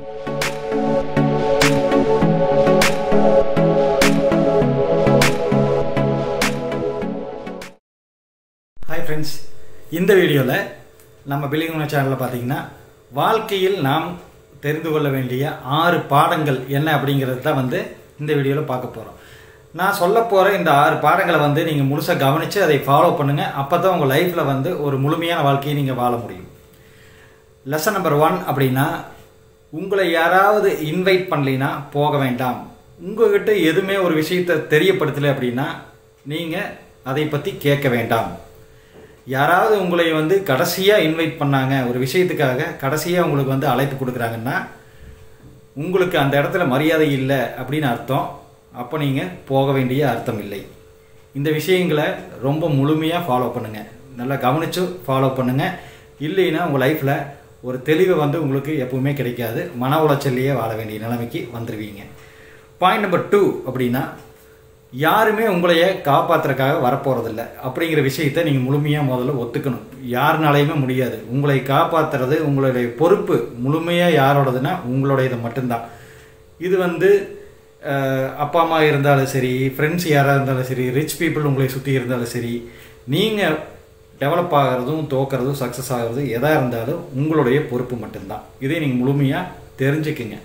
hi friends இந்த வீடியோவில் நம்ம பில்லிங்குன சேனலில் பார்த்தீங்கன்னா வாழ்க்கையில் நாம் தெரிந்து கொள்ள வேண்டிய ஆறு பாடங்கள் என்ன அப்படிங்கிறது தான் வந்து இந்த வீடியோவில் பார்க்க போகிறோம் நான் சொல்ல போகிற இந்த ஆறு பாடங்களை வந்து நீங்கள் முழுசாக கவனித்து அதை ஃபாலோ பண்ணுங்கள் அப்போ தான் உங்கள் லைஃப்பில் வந்து ஒரு முழுமையான வாழ்க்கையை நீங்கள் வாழ முடியும் லெசன் நம்பர் ஒன் அப்படின்னா உங்களை யாராவது இன்வைட் பண்ணலைன்னா போக வேண்டாம் உங்ககிட்ட எதுவுமே ஒரு விஷயத்தை தெரியப்படுத்தலை அப்படின்னா நீங்கள் அதை பற்றி கேட்க வேண்டாம் யாராவது உங்களை வந்து கடைசியாக இன்வைட் பண்ணாங்க ஒரு விஷயத்துக்காக கடைசியாக உங்களுக்கு வந்து அழைப்பு கொடுக்குறாங்கன்னா உங்களுக்கு அந்த இடத்துல மரியாதை இல்லை அப்படின்னு அர்த்தம் அப்போ நீங்கள் போக வேண்டிய அர்த்தம் இல்லை இந்த விஷயங்களை ரொம்ப முழுமையாக ஃபாலோ பண்ணுங்கள் நல்லா கவனித்து ஃபாலோ பண்ணுங்கள் இல்லைன்னா உங்கள் லைஃப்பில் ஒரு தெளிவு வந்து உங்களுக்கு எப்பவுமே கிடைக்காது மன உளைச்சல்லையே வாழ வேண்டிய நிலைமைக்கு வந்துடுவீங்க பாயிண்ட் நம்பர் டூ அப்படின்னா யாருமே உங்களைய காப்பாற்றுறதுக்காக வரப்போகிறதில்ல அப்படிங்கிற விஷயத்தை நீங்கள் முழுமையாக முதல்ல ஒத்துக்கணும் யாருனாலையுமே முடியாது உங்களை காப்பாற்றுறது உங்களுடைய பொறுப்பு முழுமையாக யாரோடதுன்னா உங்களுடையது மட்டும்தான் இது வந்து அஹ், அப்பா அம்மா இருந்தாலும் சரி ஃப்ரெண்ட்ஸ் யாராக இருந்தாலும் சரி ரிச் பீப்புள் உங்களை சுற்றி இருந்தாலும் சரி நீங்கள் டெவலப் ஆகிறதும் தோக்கிறதும் சக்ஸஸ் ஆகிறதும் எதாக இருந்தாலும் உங்களுடைய பொறுப்பு மட்டும்தான் இதை நீங்கள் முழுமையாக தெரிஞ்சுக்குங்க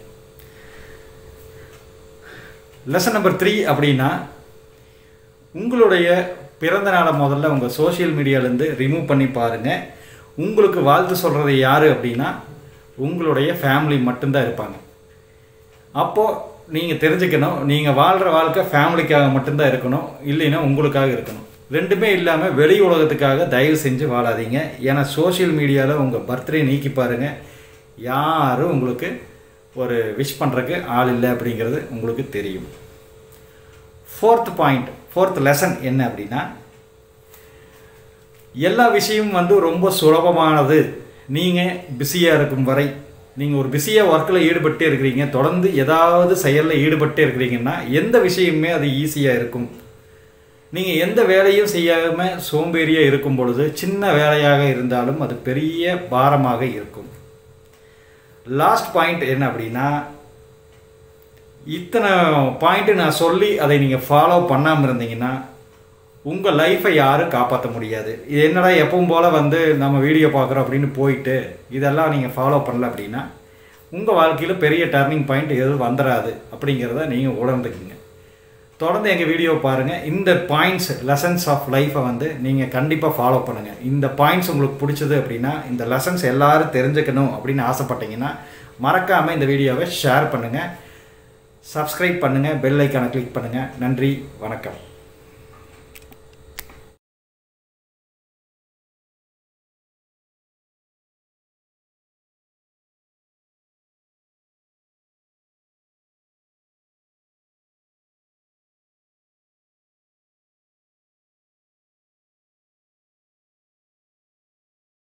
லெசன் நம்பர் த்ரீ அப்படின்னா உங்களுடைய பிறந்த நாளை முதல்ல உங்கள் சோஷியல் மீடியாலேருந்து ரிமூவ் பண்ணி பாருங்கள் உங்களுக்கு வாழ்த்து சொல்கிறது யார் அப்படின்னா உங்களுடைய ஃபேமிலி மட்டும்தான் இருப்பாங்க அப்போது நீங்கள் தெரிஞ்சுக்கணும் நீங்கள் வாழ்கிற வாழ்க்கை ஃபேமிலிக்காக மட்டும்தான் இருக்கணும் இல்லைன்னா உங்களுக்காக இருக்கணும் ரெண்டுமே இல்லாமல் வெளி உலகத்துக்காக தயவு செஞ்சு வாழாதீங்க ஏன்னா சோஷியல் மீடியாவில் உங்கள் பர்த்டே நீக்கி பாருங்கள் யாரும் உங்களுக்கு ஒரு விஷ் பண்ணுறக்கு ஆள் இல்லை அப்படிங்கிறது உங்களுக்கு தெரியும் ஃபோர்த் பாயிண்ட் ஃபோர்த் லெசன் என்ன அப்படின்னா எல்லா விஷயமும் வந்து ரொம்ப சுலபமானது நீங்கள் பிஸியாக இருக்கும் வரை நீங்கள் ஒரு பிஸியாக ஒர்க்கில் ஈடுபட்டே இருக்கிறீங்க தொடர்ந்து ஏதாவது செயலில் ஈடுபட்டே இருக்கிறீங்கன்னா எந்த விஷயமுமே அது ஈஸியாக இருக்கும் நீங்கள் எந்த வேலையும் செய்யாமல் சோம்பேறியாக இருக்கும் பொழுது சின்ன வேலையாக இருந்தாலும் அது பெரிய பாரமாக இருக்கும் லாஸ்ட் பாயிண்ட் என்ன அப்படின்னா இத்தனை பாயிண்ட் நான் சொல்லி அதை நீங்கள் ஃபாலோ பண்ணாமல் இருந்தீங்கன்னா உங்கள் லைஃப்பை யாரும் காப்பாற்ற முடியாது இது என்னடா எப்பவும் போல் வந்து நம்ம வீடியோ பார்க்குறோம் அப்படின்னு போயிட்டு இதெல்லாம் நீங்கள் ஃபாலோ பண்ணல அப்படின்னா உங்கள் வாழ்க்கையில் பெரிய டர்னிங் பாயிண்ட் எதுவும் வந்துடாது அப்படிங்கிறத நீங்கள் உணர்ந்துக்குங்க தொடர்ந்து எங்கள் வீடியோ பாருங்கள் இந்த பாயிண்ட்ஸ் லெசன்ஸ் ஆஃப் லைஃப்பை வந்து நீங்கள் கண்டிப்பாக ஃபாலோ பண்ணுங்கள் இந்த பாயிண்ட்ஸ் உங்களுக்கு பிடிச்சது அப்படின்னா இந்த லெசன்ஸ் எல்லாரும் தெரிஞ்சுக்கணும் அப்படின்னு ஆசைப்பட்டீங்கன்னா மறக்காமல் இந்த வீடியோவை ஷேர் பண்ணுங்கள் சப்ஸ்கிரைப் பண்ணுங்கள் பெல் ஐக்கானை கிளிக் பண்ணுங்கள் நன்றி வணக்கம்